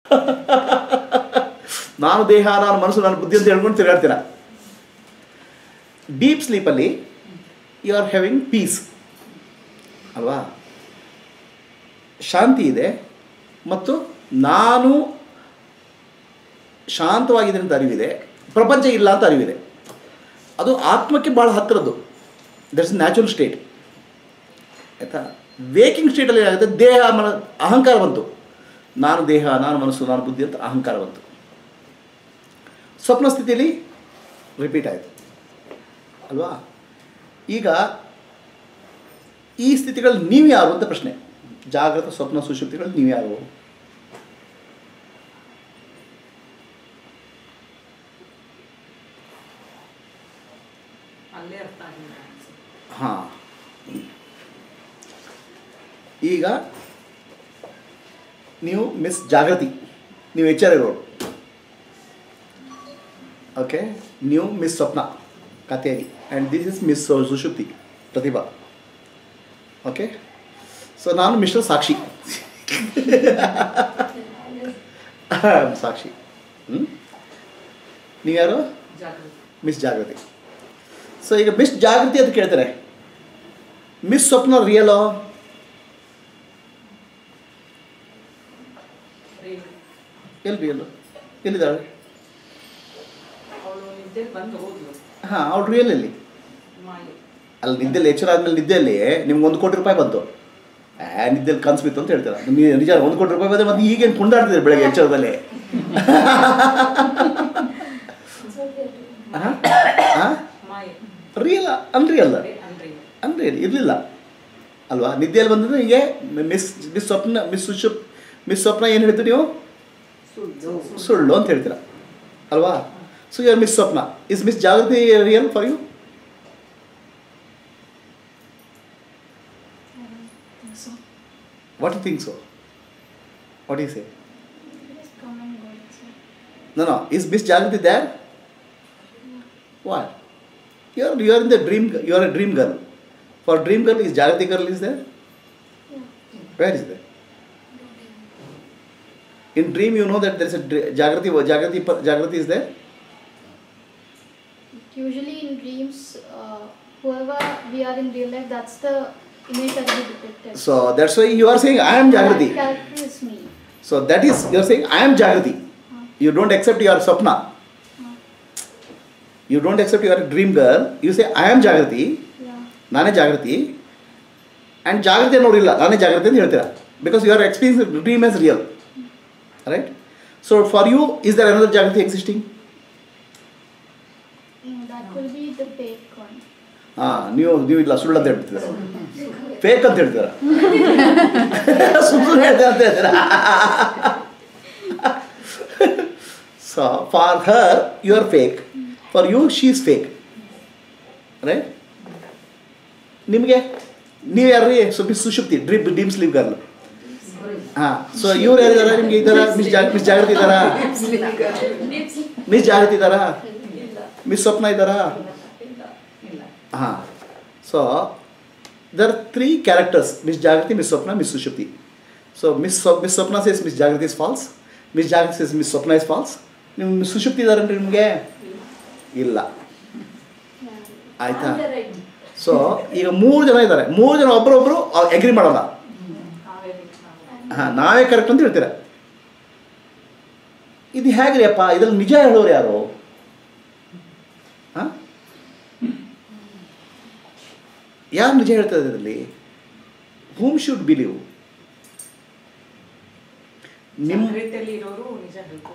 ನಾನು ದೇಹ ನಾನು ಮನಸ್ಸು ನಾನು ಬುದ್ಧಿ ಅಂತ ಹೇಳ್ಕೊಂಡು ತಿರುಗಾಡ್ತೀರ ಡೀಪ್ ಸ್ಲೀಪಲ್ಲಿ ಯು ಆರ್ ಹ್ಯಾವಿಂಗ್ ಪೀಸ್ ಅಲ್ವಾ ಶಾಂತಿ ಇದೆ ಮತ್ತು ನಾನು ಶಾಂತವಾಗಿದೆ ಅಂತ ಅರಿವಿದೆ ಪ್ರಪಂಚ ಇಲ್ಲ ಅಂತ ಅರಿವಿದೆ ಅದು ಆತ್ಮಕ್ಕೆ ಭಾಳ ಹತ್ತಿರದ್ದು ದಟ್ಸ್ ನ್ಯಾಚುರಲ್ ಸ್ಟೇಟ್ ಆಯಿತಾ ವೇಕಿಂಗ್ ಸ್ಟೇಟಲ್ಲಿ ಏನಾಗುತ್ತೆ ದೇಹ ಮನ ಅಹಂಕಾರ ಬಂತು ನಾನು ದೇಹ ನಾನು ಮನಸ್ಸು ನಾನು ಬುದ್ಧಿ ಅಂತ ಅಹಂಕಾರ ಬಂತು ಸ್ವಪ್ನ ಸ್ಥಿತಿಯಲ್ಲಿ ರಿಪೀಟ್ ಆಯಿತು ಅಲ್ವಾ ಈಗ ಈ ಸ್ಥಿತಿಗಳು ನೀವು ಯಾರು ಅಂತ ಪ್ರಶ್ನೆ ಜಾಗೃತ ಸ್ವಪ್ನ ಸುಶುಪ್ತಿಗಳು ನೀವು ಯಾರು ಅಲ್ಲೇ ಅರ್ಥ ಆಗಿಲ್ಲ ಹಾಂ ಈಗ ನೀವು ಮಿಸ್ ಜಾಗೃತಿ ನೀವು ಎಚ್ಚರ ಇರೋರು ಓಕೆ ನೀವು ಮಿಸ್ ಸ್ವಪ್ನ ಕಥೆಯಲ್ಲಿ and this is miss Sushupti Pratibha okay so ನಾನು ಮಿಸ್ಟರ್ ಸಾಕ್ಷಿ ಸಾಕ್ಷಿ ಹ್ಞೂ ನೀವ್ಯಾರು ಜಾಗೃತಿ ಮಿಸ್ ಜಾಗೃತಿ ಸೊ ಈಗ ಮಿಸ್ ಜಾಗೃತಿ ಅಂತ ಕೇಳ್ತಾರೆ ಮಿಸ್ ಸ್ವಪ್ನ ರಿಯಲೋ ಎಲ್ಲಿ ರಿಯಲ್ ಎಲ್ಲಿದ್ದಾಳೆ ಅವಳು ನಿದ್ದೆ ಬಂದು ಹೋದ್ಲು ಹಾಂ ಅವ್ಳು ರಿಯಲ್ ಎಲ್ಲಿ ಮಾಯೆ ಅಲ್ಲಿ ನಿದ್ದೆಲ್ಲಿ ಎಚ್ಚರ ಆದಮೇಲೆ ನಿದ್ದೆಯಲ್ಲಿ ನಿಮ್ಗೆ ಒಂದು ಕೋಟಿ ರೂಪಾಯಿ ಬಂತು ಆ ನಿದ್ದೆಲ್ಲಿ ಕನ್ಸು ಬಿತ್ತು ಅಂತ ಹೇಳ್ತಾರೆ ನಿಮಗೆ ನಿಜ ಒಂದು ಕೋಟಿ ರೂಪಾಯಿ ಬಂದರೆ ಮತ್ತೆ ಈಗೇನು ಕುಂಡಾಡ್ತಿದ್ದೀರಿ ಬೆಳಗ್ಗೆ ಎಚ್ಚರದಲ್ಲಿ ಹಾಂ ಹಾಂ ಮಾಯೆ ರಿಯಲ್ ಅನ್ರಿಯಲ್ ಅದೇ ಅನ್ರಿ ಅಂದರೆ ಇರಲಿಲ್ಲ ಅಲ್ವಾ ನಿದ್ದೆಯಲ್ಲಿ ಬಂದರೆ ಹೀಗೆ ಮಿಸ್ ಮಿಸ್ ಸ್ವಪ್ನ ಮಿಸ್ ಸುಶುಪ್ ಮಿಸ್ ಸ್ವಪ್ನ ಏನು ಹೇಳ್ತೀರಿ ನೀವು ಸುಳ್ಳು ಸುಳ್ಳು ಅಂತ ಹೇಳ್ತೀರ ಅಲ್ವಾ so you are miss Swapna is miss Jagruti real for you So, what you think so what you say just come and go. It's like, No, no. Is Miss Jagrati there? What? You are you are in the dream. You are a dream girl. For dream girl, is Jagrati girl is there? yeah. Where is there? In dream, you know that there is a dr- Jagrati. Jagrati. Jagrati is there. Usually in dreams, uh, whoever we are in real life, that's the image that we depicted. So that's why you are saying I am That Jagrati. character is me. So that is you are saying I am Jagrati. Huh. You don't accept your Swapna. Huh. You don't accept you are a dream girl. You say I am Jagrati. Yeah. ನಾನೇ ಜಾಗೃತಿ and ಜಾಗೃತಿ ಅನ್ನೋರಿಲ್ಲ ನಾನೇ ಜಾಗೃತಿ ಅಂತ ಹೇಳ್ತೀರಾ because you are experience dream as real right so for you is there another Jagruti existing Mm, that will be the fake one. ಹಾಂ ನೀವು ನೀವು ಇಲ್ಲ ಸುಳ್ಳು ಅಂತ ಹೇಳ್ತಿದ್ದೀರ ಫೇಕ್ ಅಂತ ಹೇಳ್ತೀರಾ ಸುಳ್ಳು ಹೇಳ್ತೀರ ಅಂತ ಹೇಳ್ತೀರಾ so for her you are fake for you she is fake right ನಿಮಗೆ ನೀವು ಯಾರು ಸುಬಿ Sushupti dream dream sleep girl ಹಾಂ ಸೊ ಇವ್ರು ಯಾರಿದಾರ ನಿಮ್ಗೆ ಇದ್ದಾರಾ ಮಿಸ್ ಜಾಗ ಮಿಸ್ ಜಾಗೃತಿ ಇದ್ದಾರಾ ಮಿಸ್ ಜಾಗೃತಿ ಇದ್ದಾರಾ ಮಿಸ್ ಸ್ವಪ್ನ ಇದ್ದಾರಾ ಇಲ್ಲ ಹಾಂ so there three characters miss Jagruti miss Swapna miss Sushupti so miss miss Swapna says miss Jagruti is false miss Jagruti says miss Swapna is false ನೀವು ಮಿಸ್ ಸುಶುಪ್ತಿ ಇದ್ದಾರೇನ್ರಿ ನಿಮಗೆ ಇಲ್ಲ Yeah. ಆಯಿತಾ ಸೊ ಈಗ ಮೂರು ಜನ ಇದ್ದಾರೆ ಮೂರು ಜನ ಒಬ್ಬರೊಬ್ಬರು ಎಗ್ರಿ ಮಾಡೋಲ್ಲ ನಾವೇ ನಾವು ಹಾಂ ನಾವೇ ಕರೆಕ್ಟ್ ಅಂತ ಹೇಳ್ತೀರ ಇದು ಹೇಗ್ರಿ ಅಪ್ಪ ಇದ್ರಲ್ಲಿ ನಿಜ ಹೇಳೋರು ಯಾರು ಹಾಂ ಯಾರು ನಿಜ ಹೇಳ್ತಾರೆ ಇದರಲ್ಲಿ ಹೂಮ್ ಶುಡ್ ಬಿಲೀವ್ ನಿಮ್ಮ ಜಾಗೃತಿಯಲ್ಲಿ ಇರೋರು ನಿಜ ಹೇಳ್ಬೋದು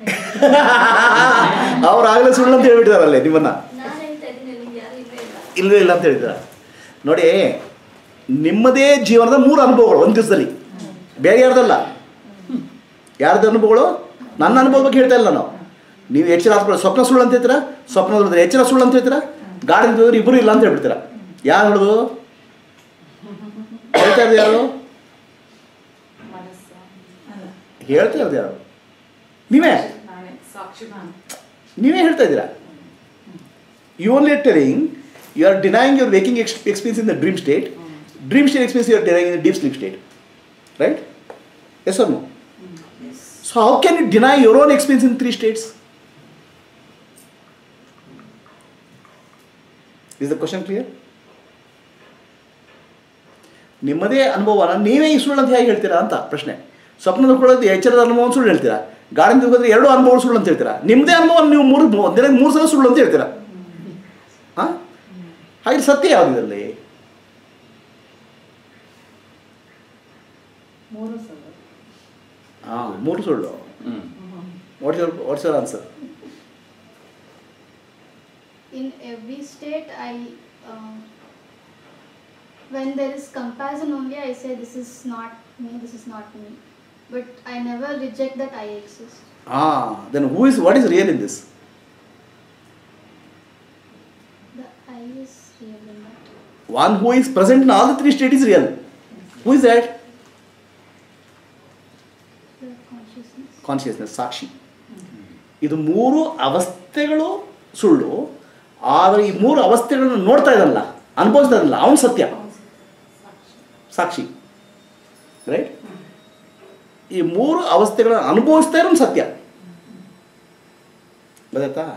ಅವ್ರು ಆಗಲೇ ಸುಳ್ಳು ಅಂತ ಹೇಳ್ಬಿಟ್ಟಿದಾರಲ್ಲೇ ನಿಮ್ಮನ್ನ ನಾನು ಹೇಳ್ತಾ ಇದ್ದೀನಿ ನಿಮ್ಗೆ ಯಾರು ಇಲ್ಲೇ ಇಲ್ಲ ಇಲ್ಲವೇ ಇಲ್ಲ ಅಂತ ಹೇಳಿದ್ರ ನೋಡಿ ನಿಮ್ಮದೇ ಜೀವನದ ಮೂರು ಅನುಭವಗಳು ಒಂದು ದಿವಸದಲ್ಲಿ ಬೇರೆ ಯಾರ್ದಲ್ಲ ಯಾರ್ದು ಅನುಭವಗಳು ನನ್ನ ಅನುಭವ ಬಗ್ಗೆ ಹೇಳ್ತಾ ಇಲ್ಲ ನಾನು ನೀವು ಎಚ್ಚರ ಹಾಸ್ಕೊಳ್ಳಿ ಸ್ವಪ್ನ ಸುಳ್ಳು ಅಂತ ಹೇಳ್ತೀರಾ ಸ್ವಪ್ನ ನೋಡಿದ್ರೆ ಎಚ್ಚರ ಸುಳ್ಳು ಅಂತ ಹೇಳ್ತೀರಾ ಗಾಡಿ ನಿಂತಿದ್ರೆ ಇಬ್ಬರು ಇಲ್ಲ ಅಂತ ಹೇಳ್ಬಿಡ್ತೀರಾ ಯಾರು ಹೇಳೋದು ಹೇಳ್ತಾ ಇರೋದು ಯಾರು ಮನಸ್ಸು ಅಲ್ಲ ಹೇಳ್ತಾ ಇರೋದು ಯಾರು ನೀವೇ ನಾನೇ ಸಾಕ್ಷಿ ನಾನು ನೀವೇ ಹೇಳ್ತಾ ಇದ್ದೀರಾ you only telling you are denying your waking experience in the dream state dream state experience you are denying in the deep sleep state right yes or no so how can you deny your own experience in three states is the question clear ನಿಮ್ಮದೇ ಅನುಭವನ ನೀವೇ ಈ ಸುಳ್ಳು ಅಂತ ಹೇಗೆ ಹೇಳ್ತೀರಾ ಅಂತ ಪ್ರಶ್ನೆ ಸ್ವಪ್ನದ ಕೊಡೋದು ಎಚ್ಚರದ ಅನುಭವ ಸುಳ್ಳು ಹೇಳ್ತೀರಾ ಗಾರ್ಡನ್ ಹೋದ್ರೆ ಎರಡು ಅನುಭವ ಸುಳ್ಳು ಅಂತ ಹೇಳ್ತೀರಾ ನಿಮ್ಮದೇ ಅನುಭವ ನೀವು ಮೂರು ದಿನಕ್ಕೆ ಮೂರು ಸಲ ಸುಳ್ಳು ಅಂತ ಹೇಳ್ತೀರಾ ಹಾಂ ಹಾಗೆ ಸತ್ಯ ಯಾವುದು ಇದರಲ್ಲಿ ಮೂರು ಸಲ ಹಾಂ ಮೂರು ಸುಳ್ಳು hmm what's your what's your answer in every state i um, when there is comparison only i say this is not me this is not me but i never reject that i exist ಹಾಂ then who is what is real in this the i is real in that one who is present in all the three state is real who is that the consciousness consciousness Sakshi ಇದು ಮೂರು ಅವಸ್ಥೆಗಳು ಸುಳ್ಳು ಆದರೆ ಈ ಮೂರು ಅವಸ್ಥೆಗಳನ್ನು ನೋಡ್ತಾ ಇದ್ದಾನಲ್ಲ ಅನುಭವಿಸ್ತಾ ಇದ್ದಾನಲ್ಲ ಅವನು ಸತ್ಯ ಸಾಕ್ಷಿ ರೈಟ್ ಈ ಮೂರು ಅವಸ್ಥೆಗಳನ್ನು ಅನುಭವಿಸ್ತಾ ಇರೋನು ಸತ್ಯ ಗೊತ್ತಾಯ್ತಾ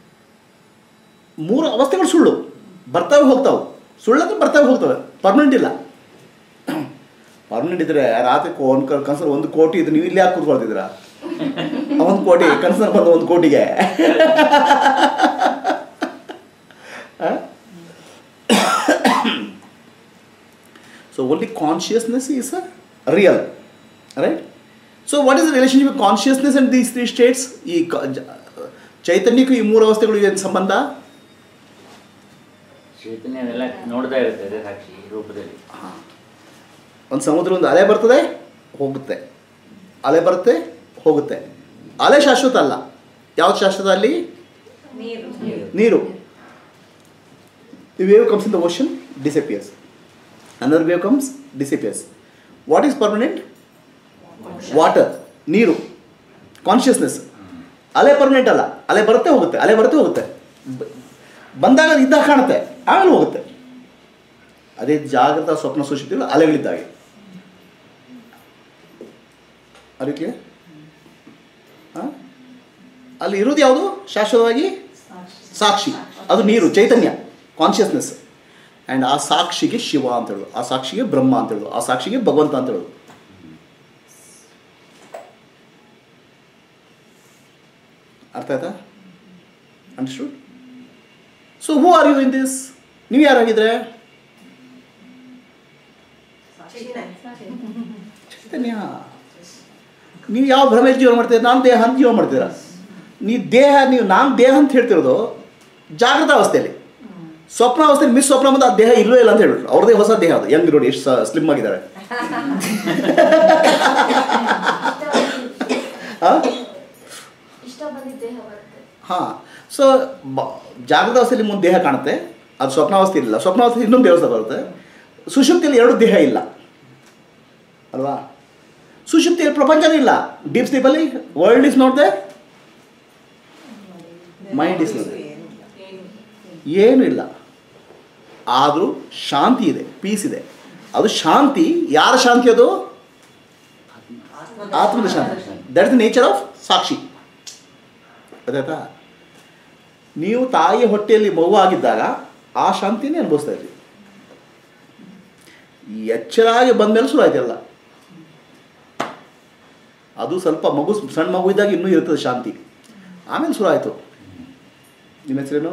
ಮೂರು ಅವಸ್ಥೆಗಳು ಸುಳ್ಳು ಬರ್ತಾವೆ ಹೋಗ್ತಾವೆ ಸುಳ್ಳಂದ್ರೆ ಬರ್ತಾವೆ ಹೋಗ್ತವೆ ಪರ್ಮನೆಂಟ್ ಇಲ್ಲ ಪರ್ಮನೆಂಟ್ ಇದ್ರೆ ರಾತ್ರಿ ಒಂದು ಕನ್ಸಲ್ಲಿ ಒಂದು ಕೋಟಿ ಇದ್ರೆ ನೀವು ಇಲ್ಲಿ ಯಾಕೆ ಕೂತ್ಕೊಳ್ತಿದ್ದೀರಾ ಒಂದು ಕೋಟಿ ಕನ್ಸಲ್ಲಿ ಬಂದ ಒಂದು ಕೋಟಿಗೆ so only consciousness is a real right so what is the relationship consciousness and these three states ಈ ಕ- ಜ- ಚೈತನ್ಯಕ್ಕೂ ಈ ಮೂರು ಅವಸ್ಥೆಗಳು ಏನು ಸಂಬಂಧ ಚೈತನ್ಯ ಅದೆಲ್ಲ ನೋಡ್ತಾ ಇರುತ್ತೆ ಅದೇ ಸಾಕ್ಷಿ ರೂಪದಲ್ಲಿ ಒಂದು ಸಮುದ್ರ ಒಂದು ಅಲೆ ಬರ್ತದೆ ಹೋಗುತ್ತೆ ಅಲೆ ಬರುತ್ತೆ ಹೋಗುತ್ತೆ ಅಲೆ ಶಾಶ್ವತ ಅಲ್ಲ ಯಾವ್ದು ಶಾಶ್ವತ ಅಲ್ಲಿ ನೀರು ನೀರು the wave comes in the ocean disappears another wave comes disappears what is permanent water ನೀರು ಕಾನ್ಷಿಯಸ್ನೆಸ್ ಅಲೆ ಪರ್ಮನೆಂಟ್ ಅಲ್ಲ ಅಲೆ ಬರುತ್ತೆ ಹೋಗುತ್ತೆ ಅಲೆ ಬರುತ್ತೆ ಹೋಗುತ್ತೆ ಬ- ಬಂದಾಗ ಇದ್ದಾಗ ಕಾಣುತ್ತೆ ಆಮೇಲೆ ಹೋಗುತ್ತೆ ಅದೇ ಜಾಗೃತ ಸ್ವಪ್ನ ಸುಶುದ್ಧಿಗಳು ಅಲೆಗಳಿದ್ದಾಗೆ ಅದಕ್ಕೆ ಹಾಂ ಅಲ್ಲಿ ಇರೋದು ಯಾವುದು ಶಾಶ್ವತವಾಗಿ ಸಾಕ್ಷಿ ಅದು ನೀರು ಚೈತನ್ಯ ಕಾನ್ಷಿಯಸ್ನೆಸ್ ಆ್ಯಂಡ್ ಆ ಸಾಕ್ಷಿಗೆ ಶಿವ ಅಂತ ಹೇಳೋದು ಆ ಸಾಕ್ಷಿಗೆ ಬ್ರಹ್ಮ ಅಂತ ಹೇಳೋದು ಆ ಸಾಕ್ಷಿಗೆ ಭಗವಂತ ಅಂತ ಹೇಳೋದು ಅರ್ಥ ಆಯ್ತಾ understood so who are you in this ನೀವು ಯಾರಾಗಿದ್ರೆ ಚೈತನ್ಯ ನೀವು ಯಾವ ಭ್ರಮೆ ಜೀವನ ಮಾಡ್ತೀರಾ ನಾನು ದೇಹ ಅಂತ ಜೀವನ ಮಾಡ್ತೀರಾ ನೀವು ದೇಹ ನೀವು ನಾನು ದೇಹ ಅಂತ ಹೇಳ್ತಿರೋದು ಜಾಗೃತ ಅವಸ್ಥೆಯಲ್ಲಿ ಸ್ವಪ್ನ ಅವಸ್ಥೆಯಲ್ಲಿ ಮಿಸ್ ಸ್ವಪ್ನ ಬಂದು ಆ ದೇಹ ಇಲ್ಲವೇ ಇಲ್ಲ ಅಂತ ಹೇಳ್ಬಿಟ್ರು ಅವ್ರದೇ ಹೊಸ ದೇಹ ಅದು ಹೆಂಗ್ ನೋಡಿ ಎಷ್ಟು ಸ್ಲಿಮ್ ಆಗಿದ್ದಾರೆ ಇಷ್ಟ ಬಂದಿದ್ದ ದೇಹ ಬರುತ್ತೆ ಹಾಂ ಸೊ ಜಾಗೃತ ಅವಸ್ಥೆಯಲ್ಲಿ ಮುಂದೆ ದೇಹ ಕಾಣುತ್ತೆ ಅದು ಸ್ವಪ್ನಾವಸ್ಥೆ ಇಲ್ಲ ಸ್ವಪ್ನಾವಸ್ಥೆ ಇನ್ನೊಂದು ದೇವಸ್ಥೆ ಬರುತ್ತೆ ಸುಷುಪ್ತಿಯಲ್ಲಿ ಎರಡು ದೇಹ ಇಲ್ಲ ಅಲ್ವಾ ಸುಷುಪ್ತಿಯಲ್ಲಿ ಪ್ರಪಂಚನೇ ಇಲ್ಲ ಡೀಪ್ ಸ್ಲೀಪಲ್ಲಿ world is not there mind is not ಏನು ಇಲ್ಲ ಆದರೂ ಶಾಂತಿ ಇದೆ ಪೀಸ್ ಇದೆ ಅದು ಶಾಂತಿ ಯಾರ ಶಾಂತಿ ಅದು ಆತ್ಮದ ಶಾಂತಿ that is the nature of Sakshi ಗೊತ್ತಾಯ್ತಾ ನೀವು ತಾಯಿಯ ಹೊಟ್ಟೆಯಲ್ಲಿ ಮಗು ಆಗಿದ್ದಾಗ ಆ ಶಾಂತಿನೇ ಅನುಭವಿಸ್ತಾ ಇದ್ರಿ ಈ ಎಚ್ಚರಾಗಿ ಬಂದಮೇಲೆ ಶುರು ಆಯ್ತಲ್ಲ ಅದು ಸ್ವಲ್ಪ ಮಗು ಸಣ್ಣ ಮಗು ಇದ್ದಾಗ ಇನ್ನೂ ಇರ್ತದೆ ಶಾಂತಿ ಆಮೇಲೆ ಶುರು ಆಯಿತು ನಿಮ್ಮ ಹೆಸರೇನು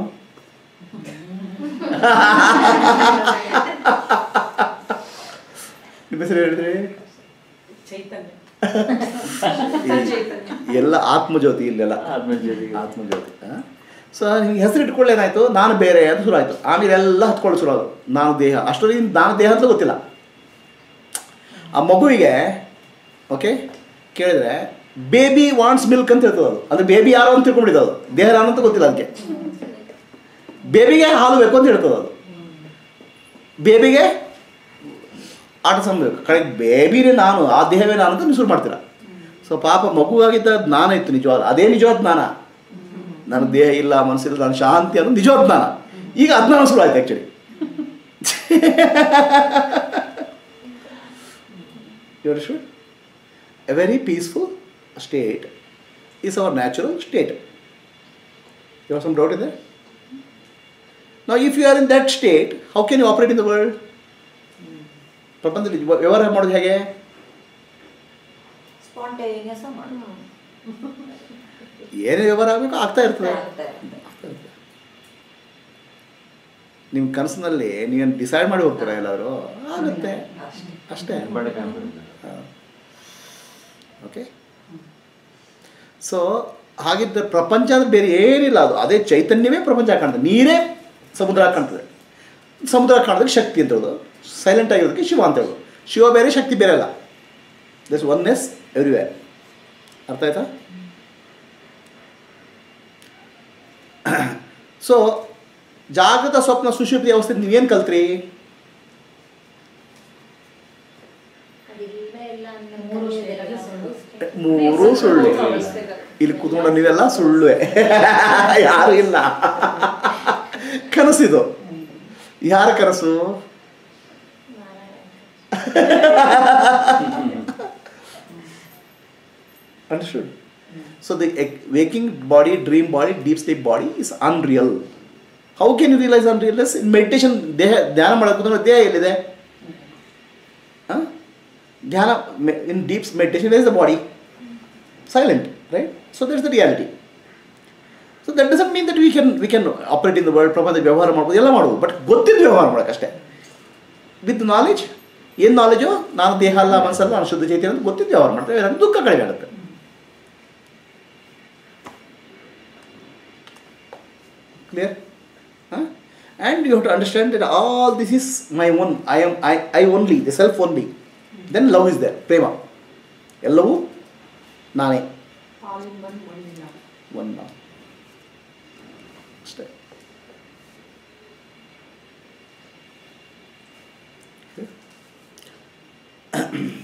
ನಿಮ್ಮ ಹೆಸರು ಹೇಳಿದ್ರಿ ಚೈತನ್ಯ ಈ- ಚೈತನ್ಯ ಎಲ್ಲ ಆತ್ಮಜ್ಯೋತಿ ಇಲ್ಲೆಲ್ಲ ಆತ್ಮಜ್ಯೋತಿಗೆ. ಆತ್ಮಜ್ಯೋತಿ ಸೊ ನಿಮ್ಗೆ ಹೆಸರು ಇಟ್ಕೊಳ್ಳೇನಾಯ್ತು ನಾನು ಬೇರೆ ಅಂತ ಶುರು ಆಯಿತು ಆಮೇಲೆ ಎಲ್ಲ ಹತ್ಕೊಳ್ಳೋ ಶುರು ಆಗೋದು ನಾನು ದೇಹ ಅಷ್ಟರಲ್ಲಿ ನಾನು ದೇಹ ಅಂತಲೂ ಗೊತ್ತಿಲ್ಲ ಆ ಮಗುವಿಗೆ ಓಕೆ ಕೇಳಿದ್ರೆ ಬೇಬಿ ವಾಂಟ್ಸ್ ಮಿಲ್ಕ್ ಅಂತ ಹೇಳ್ತದೆ ಅದು ಅಂದರೆ ಬೇಬಿ ಯಾರು ಅಂತ ತಿಳ್ಕೊಂಡಿದ್ದು ಅದು ದೇಹ ನಾನು ಅಂತ ಗೊತ್ತಿಲ್ಲ ಅದಕ್ಕೆ ಬೇಬಿಗೆ ಹಾಲು ಬೇಕು ಅಂತ ಹೇಳ್ತದೆ ಅದು ಬೇಬಿಗೆ ಆಟ ಸಂಬೇಕು ಕಡೆಗೆ ಬೇಬಿನೇ ನಾನು ಆ ದೇಹವೇ ನಾನು ಅಂತ ನೀವು ಶುರು ಮಾಡ್ತೀರಾ ಸೊ ಪಾಪ ಮಗುವಾಗಿದ್ದ ಜ್ಞಾನ ಇತ್ತು ನಿಜವಾದ ಅದೇ ನಿಜವಾದ ಜ್ಞಾನ ನನ್ನ ದೇಹ ಇಲ್ಲ ಮನಸ್ಸಿಲ್ಲ ನಾನು ಶಾಂತಿ ಅನ್ನೋದು ನಿಜವಾದ ಜ್ಞಾನ ಈಗ ಅಜ್ಞಾನ ಶುರು ಆಯ್ತು actually your should a very peaceful state is our natural state. You have some doubt in that? Now, if you are in that state, how can you operate in the world? ಪ್ರಪಂಚದಲ್ಲಿ ವ್ಯ- ವ್ಯವಹಾರ ಮಾಡೋದು ಹೇಗೆ spontaneous ಮಾಡು ಏನೇ ವ್ಯವಹಾರ ಆಗಬೇಕು ಆಗ್ತಾ ಇರ್ತದೆ ಆಗ್ತಾ ಇರುತ್ತೆ. ಆಗ್ತಾ ಇರ್ತದೆ. ನಿಮ್ಮ ಕನಸಿನಲ್ಲಿ ನೀವೇನು ಡಿಸೈಡ್ ಮಾಡಿ ಹೋಗ್ತೀರಾ ಎಲ್ಲಾದರೂ ಆಗುತ್ತೆ ಅಷ್ಟೇ. ಅಷ್ಟೇ ಬಡ ಕಾಣ್ಬಿಡುತ್ತೆ. ಓಕೆ ಸೊ ಹಾಗಿದ್ದರೆ ಪ್ರಪಂಚ ಅಂದ್ರೆ ಬೇರೆ ಏನಿಲ್ಲ ಅದು ಅದೇ ಚೈತನ್ಯವೇ ಪ್ರಪಂಚ ಕಾಣ್ತದೆ ನೀರೇ ಸಮುದ್ರ ಕಾಣ್ತದೆ ಸಮುದ್ರ ಕಾಣೋದಕ್ಕೆ ಶಕ್ತಿ ಅಂತ ಹೇಳೋದು ಸೈಲೆಂಟ್ ಆಗಿರೋದಕ್ಕೆ ಶಿವ ಅಂತ ಹೇಳೋದು ಶಿವ ಬೇರೆ ಶಕ್ತಿ ಬೇರೆ ಅಲ್ಲ ದಿಸ್ ಒನ್ನೆಸ್ ಎವ್ರಿವೇರ್ ಅರ್ಥ ಆಯ್ತಾ ಸೊ ಜಾಗೃತ ಸ್ವಪ್ನ ಸುಷುಪ್ತಿ ಅವಸ್ಥೆ ನೀವೇನು ಕಲ್ತ್ರಿ ಮೂರು ಸ್ಟೇಜಲ್ಲಿ ಸುಳ್ಳು. ಮೂರು ಸುಳ್ಳು ಇಲ್ಲಿ ಕೂತ್ಕೊಂಡು ನೀವೆಲ್ಲ ಸುಳ್ಳುವೆ ಯಾರು ಇಲ್ಲ ಕನಸಿದು ಯಾರ ಕನಸು understood so the waking body dream body deep sleep body is unreal how can you realize unrealness in meditation ದೇಹ ಧ್ಯಾನ ಮಾಡೋಕೆ ದೇಹ ಎಲ್ಲಿದೆ ಹ? ಧ್ಯಾನ in deep meditation is the body silent, right? So that's the reality. So that doesn't mean that we can we can operate in the world ಪ್ರಪಂಚ ವ್ಯವಹಾರ ಮಾಡ್ಬೋದು ಎಲ್ಲ ಮಾಡ್ಬೋದು ಬಟ್ ಗೊತ್ತಿದ್ದು ವ್ಯವಹಾರ ಮಾಡೋಕ್ಕಷ್ಟೇ ವಿತ್ ನಾಲೆಜ್ ಏನು ನಾಲೆಜು ನಾನು ದೇಹ ಅಲ್ಲ ಮನಸ್ಸಲ್ಲ ನಾನು ಶುದ್ಧ ಚೈತನ್ಯ ಅಂತ ಗೊತ್ತಿದ್ದು ವ್ಯವಹಾರ ಮಾಡ್ತೇವೆ ನನಗೆ ದುಃಖ ಕಡಿಮೆ ಆಗುತ್ತೆ clear and you have to understand that all this is my own I am I I only the self only then love is there ಪ್ರೇಮ ಎಲ್ಲವೂ ನಾನೇ All in one, one in all. One ಅಷ್ಟೇ